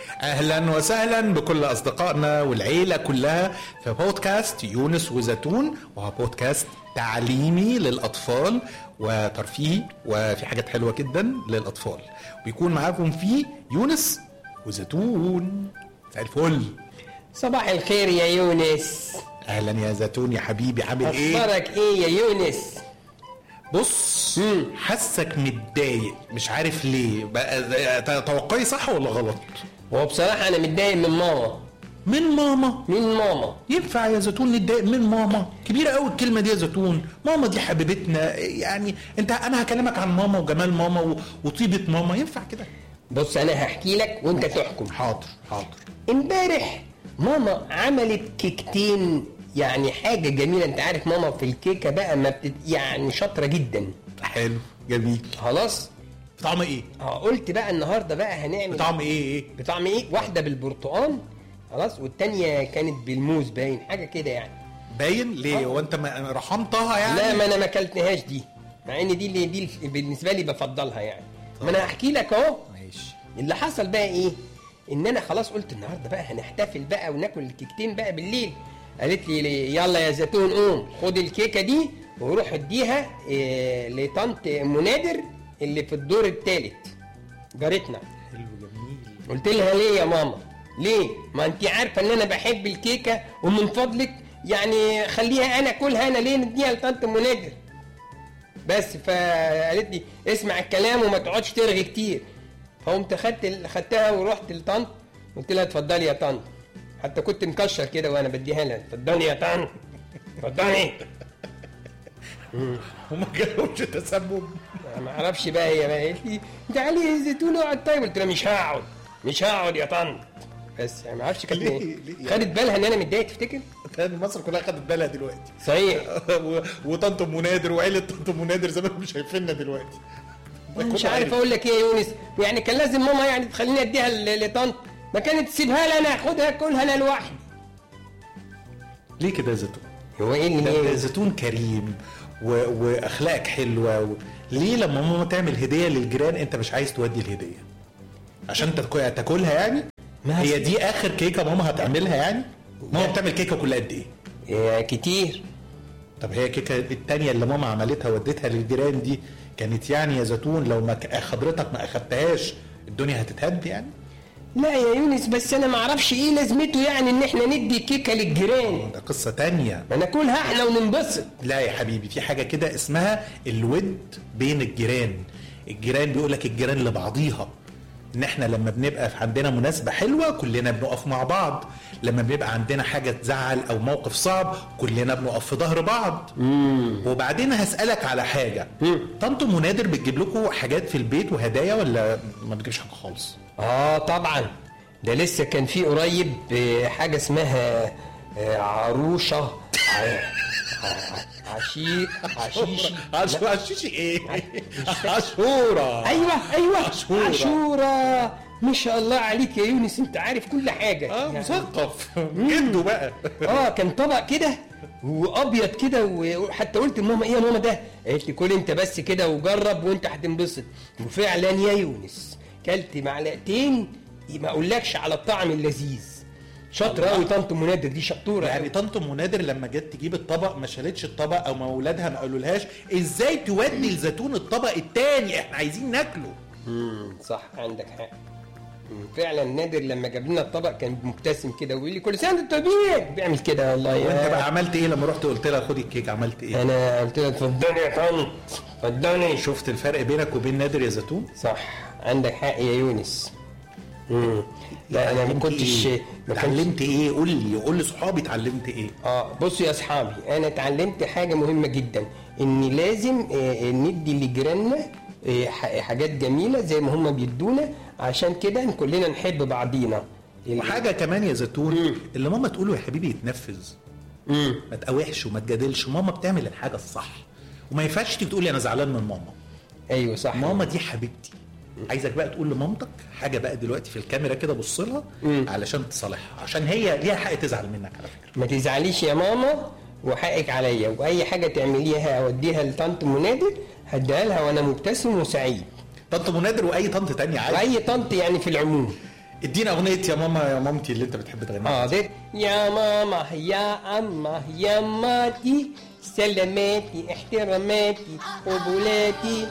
اهلا وسهلا بكل اصدقائنا والعيله كلها في بودكاست يونس وزيتون وهو بودكاست تعليمي للاطفال وترفيهي وفي حاجات حلوه جدا للاطفال ويكون معاكم فيه يونس وزيتون مساء الفل صباح الخير يا يونس اهلا يا زيتون يا حبيبي عامل ايه اخبارك ايه يا يونس بص مم. حاسك متضايق مش عارف ليه بقى توقعي صح ولا غلط هو بصراحة أنا متضايق من ماما من ماما من ماما ينفع يا زيتون نتضايق من ماما كبيرة قوي الكلمة دي يا زيتون ماما دي حبيبتنا يعني انت انا هكلمك عن ماما وجمال ماما و- وطيبة ماما ينفع كده بص أنا هحكي لك وأنت تحكم حاضر حاضر امبارح ماما عملت كيكتين يعني حاجة جميلة أنت عارف ماما في الكيكة بقى ما بتت... يعني شاطرة جدا حلو جميل خلاص طعم ايه اه قلت بقى النهاردة بقى هنعمل طعم ايه ايه بطعم ايه واحدة بالبرتقال خلاص والتانية كانت بالموز باين حاجة كده يعني باين ليه هو انت ما- رحمتها يعني لا ما انا ما اكلتهاش دي مع ان دي اللي دي بالنسبه لي بفضلها يعني ما انا هحكي لك اهو ماشي اللي حصل بقى ايه ان انا خلاص قلت النهارده بقى هنحتفل بقى وناكل الكيكتين بقى بالليل قالت لي يلا يا زيتون قوم خد الكيكه دي وروح اديها إيه لطنط ام نادر اللي في الدور الثالث جارتنا حلو جميل قلت لها ليه يا ماما ليه ما انت عارفه ان انا بحب الكيكه ومن فضلك يعني خليها انا كلها انا ليه نديها لطنط ام نادر بس فقالت لي اسمع الكلام وما تقعدش ترغي كتير فقمت خدت خدتها ورحت لطنط قلت لها اتفضلي يا طنط حتى كنت مكشر كده وانا بديها لها اتفضلي يا طنط اتفضلي وما جالهمش تسمم ما اعرفش بقى هي بقى قالت لي تعالي يا زيتون اقعد طيب قلت لها مش هقعد مش هقعد يا طنط بس يعني ما اعرفش كانت ليه؟ إيه. ليه يعني؟ خدت بالها ان انا متضايق تفتكر تاني مصر كلها خدت بالها دلوقتي صحيح و- وطنط ام نادر وعيله طنط ام نادر زمان مش شايفيننا دلوقتي مش كله عارف اقول لك ايه يا يونس يعني كان لازم ماما يعني تخليني اديها ل- لطنط ما كانت تسيبها لي انا اخدها كلها انا لوحدي ليه كده يا زيتون؟ هو ايه ده اللي ده زيتون كريم و... واخلاقك حلوه و... ليه لما ماما تعمل هديه للجيران انت مش عايز تودي الهديه؟ عشان تاكل- تاكلها يعني؟ ما هي دي اخر كيكه ماما هتعملها يعني؟ ماما لا. بتعمل كيكه كل قد ايه؟ إيه كتير طب هي الكيكه التانيه اللي ماما عملتها وديتها للجيران دي كانت يعني يا زيتون لو ما ك- حضرتك ما اخدتهاش الدنيا هتتهد يعني؟ لا يا يونس بس انا ما اعرفش ايه لازمته يعني ان احنا ندي كيكه للجيران ده قصه تانيه ما ناكلها احنا وننبسط لا يا حبيبي في حاجه كده اسمها الود بين الجيران الجيران بيقول لك الجيران لبعضيها ان احنا لما بنبقى في عندنا مناسبه حلوه كلنا بنقف مع بعض لما بيبقى عندنا حاجه تزعل او موقف صعب كلنا بنقف في ظهر بعض وبعدين هسالك على حاجه طنط ام نادر بتجيب لكم حاجات في البيت وهدايا ولا ما بتجيبش حاجه خالص اه طبعا ده لسه كان في قريب آه، حاجه اسمها آه، عروشه ع- ع- عشي عشيشي عش- عشيشي ايه عاشوره ايوه ايوه عاشورة. عاشوره ما شاء الله عليك يا يونس انت عارف كل حاجه اه يعني- مثقف جده بقى اه كان طبق كده وابيض كده وحتى قلت لماما ايه يا ماما ده قالت لي كل انت بس كده وجرب وانت هتنبسط وفعلا يا يونس كلت معلقتين ما اقولكش على الطعم اللذيذ شاطره قوي طنط منادر دي شطوره يعني طنط ام نادر لما جت تجيب الطبق ما شالتش الطبق او ما اولادها ما قالولهاش ازاي تودي الزيتون الطبق التاني احنا عايزين ناكله امم صح عندك حق مم، فعلا نادر لما جاب لنا الطبق كان مبتسم كده ويقول لي كل سنه وانت طيب بيعمل كده والله وانت يا- بقى عملت ايه لما رحت قلت لها خدي الكيك عملت ايه انا قلت له اتفضلي يا طنط اتفضلي شفت الفرق بينك وبين نادر يا زيتون صح عندك حق يا يونس مم. لا انا ما اتعلمت كنتش ايه ما كنتش اتعلمت ايه قول لي قول لاصحابي اتعلمت ايه اه بصوا يا اصحابي انا اتعلمت حاجه مهمه جدا ان لازم آه، آه، ندي لجيراننا آه، ح- حاجات جميله زي ما هم بيدونا عشان كده كلنا نحب بعضينا وحاجه كمان يا زيتون اللي ماما تقوله يا حبيبي يتنفذ مم. ما تقاوحش وما تجادلش ماما بتعمل الحاجه الصح وما ينفعش تيجي تقولي انا زعلان من ماما ايوه صح ماما دي حبيبتي عايزك بقى تقول لمامتك حاجه بقى دلوقتي في الكاميرا كده بص لها مم. علشان تصالحها عشان هي ليها حق تزعل منك على فكره ما تزعليش يا ماما وحقك عليا واي حاجه تعمليها اوديها لطنط منادر هديها لها وانا مبتسم وسعيد طنط منادر واي طنط تانية عادي واي طنط يعني في العموم ادينا اغنيه يا ماما يا مامتي اللي انت بتحب تغنيها حاضر يا ماما يا أما يا ماتي سلاماتي احتراماتي قبولاتي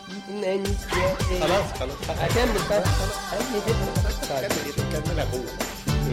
خلاص خلاص هكمل بقى خلاص. كمل كملها جوه